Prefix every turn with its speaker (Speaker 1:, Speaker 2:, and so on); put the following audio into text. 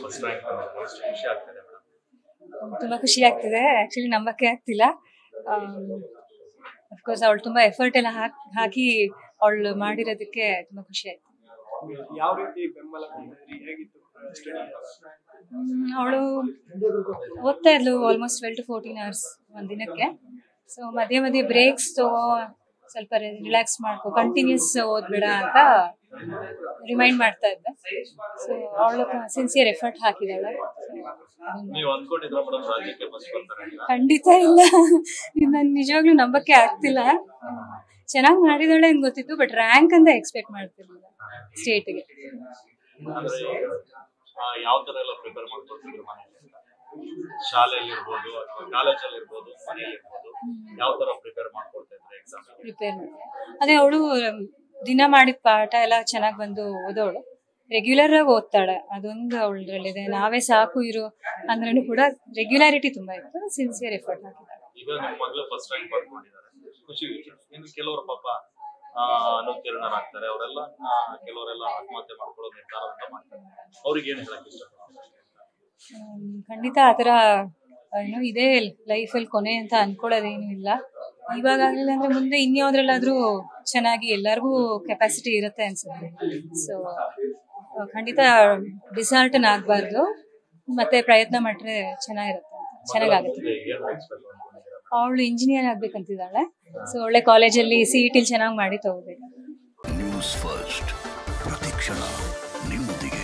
Speaker 1: first rank ಎಷ್ಟು ಖುಷಿ ಆಗ್ತದೆ ಮೇಡಮ್
Speaker 2: ತುಂಬ ಖುಷಿ ಆಗ್ತಿದೆ ಆ್ಯಕ್ಚುಲಿ ನಂಬಕ್ಕೆ ಆಗ್ತಿಲ್ಲ ಅಫ್ಕೋರ್ಸ್ ಅವಳು ತುಂಬ ಎಫರ್ಟ್ ಎಲ್ಲ ಹಾಕಿ ಹಾಕಿ ಅವಳು ಮಾಡಿರೋದಕ್ಕೆ ತುಂಬ ಖುಷಿ ಆಯ್ತು
Speaker 3: ಯಾವ ರೀತಿ ಬೆಂಬಲ ಕೊಟ್ಟಿದ್ರಿ ಹೇಗಿತ್ತು
Speaker 2: ಅವಳು ಓದ್ತಾ ಇದ್ಲು almost twelve to fourteen hours ಒಂದು ದಿನಕ್ಕೆ ಸೊ ಮಧ್ಯೆ ಮಧ್ಯೆ ಬ್ರೇಕ್ಸ್ ತಗೋ ಸ್ವಲ್ಪ ರಿಲ್ಯಾಕ್ಸ್ ಮಾಡ್ಕೊ ಕಂಟಿನ್ಯೂಸ್ ಓದ್ಬೇಡ ಅಂತ ರಿಮೈಂಡ್ ಮಾಡ್ತಾ ಇದ್ದೆ ಸೊ ಅವಳು ಸಿನ್ಸಿಯರ್ ಎಫರ್ಟ್ ಹಾಕಿದಾಳೆ
Speaker 1: ನೀವು ಅನ್ಕೊಂಡಿದ್ರ ಮೇಡಮ್ ರಾಜ್ಯಕ್ಕೆ ಫಸ್ಟ್ ಬರ್ತಾರೆ ಅಂತ
Speaker 2: ಖಂಡಿತ ಇಲ್ಲ ನನ್ ನಿಜವಾಗ್ಲೂ ನಂಬಕ್ಕೆ ಆಗ್ತಿಲ್ಲ ಚೆನ್ನಾಗಿ ಮಾಡಿದಾಳೆ ಅಂತ ಗೊತ್ತಿತ್ತು ಬಟ್ ರ್ಯಾಂಕ್ ಅಂತ ಎಕ್ಸ್ಪೆಕ್ಟ್ ಮಾಡ್ತಿರ್ಲಿಲ್ಲ ಸ್ಟೇಟ್ಗೆ
Speaker 1: ಅಂದ್ರೆ ಆ, ಯಾವ ತರ ಎಲ್ಲ ಪ್ರಿಪೇರ್ ಮಾಡ್ಕೊಳ್ತಿದ್ರು ಮನೇಲಿ ಶಾಲೆಯಲ್ಲಿ ಇರ್ಬೋದು ಅಥವಾ ಕಾಲೇಜಲ್ಲಿ ಇರ್ಬೋದು ಮನೇಲಿ ಇರ್ಬೋದು ಯಾವ ತರ ಪ್ರಿಪೇರ್ ಮಾಡ್ಕೊಳ್ತಾ ಇದ್ರೆ ಎಕ್ಸಾಮ್
Speaker 2: ಪ್ರಿಪೇರ್ ಮಾಡಿ ಅದೇ ಅವಳು ದಿನ ಮಾಡಿದ ಪಾಠ ಎಲ್ಲ ಚೆನ್ನಾಗಿ ಬಂದು ಓದೋಳು ರೆಗ್ಯುಲರ್ ಆಗಿ ಓದ್ತಾಳೆ ಅದೊಂದು ಅವಳದ್ರಲ್ಲಿದೆ ನಾವೇ ಸಾಕು ಇರು ಅಂದ್ರೂ ಕೂಡ ರೆಗ್ಯುಲಾರಿಟಿ ತುಂಬಾ ಇತ್ತು ಸಿನ್ಸಿಯರ್ ಎಫರ್ಟ್ ಹಾಕಿದ್ದಾಳೆ
Speaker 1: ಈಗ ನಿಮ್ಮ ಮಗಳು ಫಸ್ಟ್ ರ್ಯಾಂಕ್ ಬರ್ಕೊಂಡಿದ್ದಾರೆ ಖುಷಿ ವಿಷಯ ಇನ್ನು ಕೆಲವರು ಪಾಪ ಆ, ಅನುತ್ತೀರ್ಣರಾಗ್ತಾರೆ ಅವರೆಲ್ಲ ಕೆಲವರೆಲ್ಲ ಆತ್ಮಹತ್ಯೆ ಮಾಡ್ಕೊಳ್ಳೋ ನಿರ್ಧಾರ ಅಂತ ಮಾಡ್ತಾರೆ ಅವ್ರಿಗೆ ಏನ್ ಹೇಳಕ್ ಇಷ್ಟಪಡ್ತಾರೆ
Speaker 2: ಹ್ಮ್, ಖಂಡಿತ ಆ ಥರ ಏನೋ ಇದೇ ಲೈಫಲ್ಲಿ ಕೊನೆ ಅಂತ ಅನ್ಕೊಳ್ಳೋದೇನು ಇಲ್ಲ ಇವಾಗ ಆಗಲಿಲ್ಲ ಅಂದ್ರೆ ಮುಂದೆ ಇನ್ಯಾವ್ದ್ರಲ್ಲಾದ್ರೂ ಚೆನ್ನಾಗಿ ಎಲ್ಲರಿಗೂ ಕೆಪಾಸಿಟಿ ಇರುತ್ತೆ ಅನ್ಸುತ್ತೆ ಸೊ ಖಂಡಿತ ಡಿಸಾರ್ಟನ್ ಆಗಬಾರ್ದು ಮತ್ತೆ ಪ್ರಯತ್ನ ಮಾಡಿದ್ರೆ ಚೆನ್ನಾಗಿರುತ್ತೆ ಅಂತ ಚೆನ್ನಾಗಾಗುತ್ತೆ
Speaker 1: ಮುಂದೆ ಏನ್ ಎಕ್ಸ್ಪೆಕ್ಟ್ ಮಾಡ್ಕೊಂಡಿದ್ದೀರಾ
Speaker 2: ಅವಳು ಇಂಜಿನಿಯರ್ ಆಗ್ಬೇಕಂತಿದ್ದಾಳೆ ಸೊ ಒಳ್ಳೆ ಕಾಲೇಜಲ್ಲಿ ಸಿ ಇ ಟಿಲಿ ಚೆನ್ನಾಗಿ ಮಾಡಿ ತಗೋಬೇಕು
Speaker 4: ನ್ಯೂಸ್ ಫಸ್ಟ್ ಪ್ರತಿಕ್ಷಣ ನಿಮ್ಮೊಂದಿಗೆ